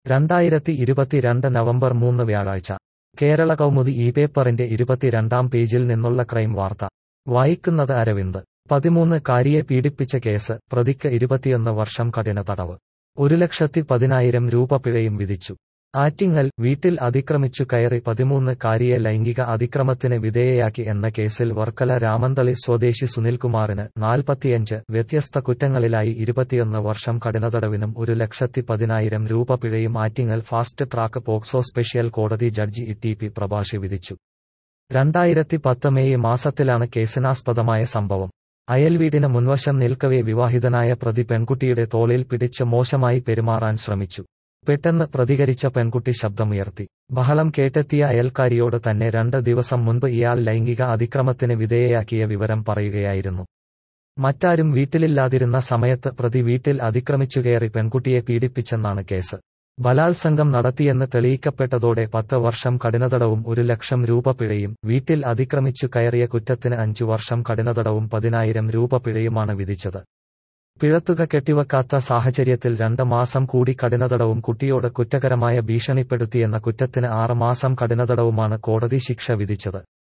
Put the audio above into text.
രണ്ടായിരത്തി ഇരുപത്തിരണ്ട് നവംബർ മൂന്ന് വ്യാഴാഴ്ച കേരള കൗമുദി ഈ പേപ്പറിന്റെ ഇരുപത്തിരണ്ടാം പേജിൽ നിന്നുള്ള ക്രൈം വാർത്ത വായിക്കുന്നത് അരവിന്ദ് പതിമൂന്ന് കാരിയെ പീഡിപ്പിച്ച കേസ് പ്രതിക്ക് ഇരുപത്തിയൊന്ന് വർഷം കഠിന തടവ് ഒരു ലക്ഷത്തി പതിനായിരം രൂപ പിഴയും വിധിച്ചു ആറ്റിങ്ങൽ വീട്ടിൽ അതിക്രമിച്ചു കയറി പതിമൂന്ന് കാരിയെ ലൈംഗിക അതിക്രമത്തിന് വിധേയയാക്കി എന്ന കേസിൽ വർക്കല രാമന്തളി സ്വദേശി സുനിൽകുമാറിന് നാൽപ്പത്തിയഞ്ച് വ്യത്യസ്ത കുറ്റങ്ങളിലായി ഇരുപത്തിയൊന്ന് വർഷം കഠിനതടവിനും ഒരു ലക്ഷത്തി പതിനായിരം രൂപ പിഴയും Attingal fast track POCSO special കോടതി ജഡ്ജി ടി പി പ്രഭാഷി വിധിച്ചു രണ്ടായിരത്തി പത്ത് മെയ് മാസത്തിലാണ് കേസിനാസ്പദമായ സംഭവം അയൽവീടിന് മുൻവശം നിൽക്കവേ വിവാഹിതനായ പ്രതി പെൺകുട്ടിയുടെ തോളിൽ പിടിച്ച് മോശമായി പെരുമാറാൻ ശ്രമിച്ചു പെട്ടെന്ന് പ്രതികരിച്ച പെൺകുട്ടി ശബ്ദമുയർത്തി ബഹളം കേട്ടെത്തിയ അയൽക്കാരിയോട് തന്നെ രണ്ട് ദിവസം മുൻപ് ഇയാൾ ലൈംഗിക അതിക്രമത്തിന് വിധേയയാക്കിയ വിവരം പറയുകയായിരുന്നു മറ്റാരും വീട്ടിലില്ലാതിരുന്ന സമയത്ത് പ്രതി വീട്ടിൽ അതിക്രമിച്ചുകയറി പെൺകുട്ടിയെ പീഡിപ്പിച്ചെന്നാണ് കേസ് ബലാത്സംഗം നടത്തിയെന്ന് തെളിയിക്കപ്പെട്ടതോടെ പത്ത് വർഷം കഠിനതടവും ഒരു ലക്ഷം രൂപ പിഴയും വീട്ടിൽ അതിക്രമിച്ചു കയറിയ കുറ്റത്തിന് അഞ്ചു വർഷം കഠിനതടവും പതിനായിരം രൂപ പിഴയുമാണ് വിധിച്ചത് പിഴത്തുക കെട്ടിവെക്കാത്ത സാഹചര്യത്തിൽ രണ്ട് മാസം കൂടി കഠിനതടവും കുട്ടിയോട് കുറ്റകരമായ ഭീഷണിപ്പെടുത്തിയെന്ന കുറ്റത്തിന് ആറ് മാസം കഠിനതടവുമാണ് കോടതി ശിക്ഷ വിധിച്ചത്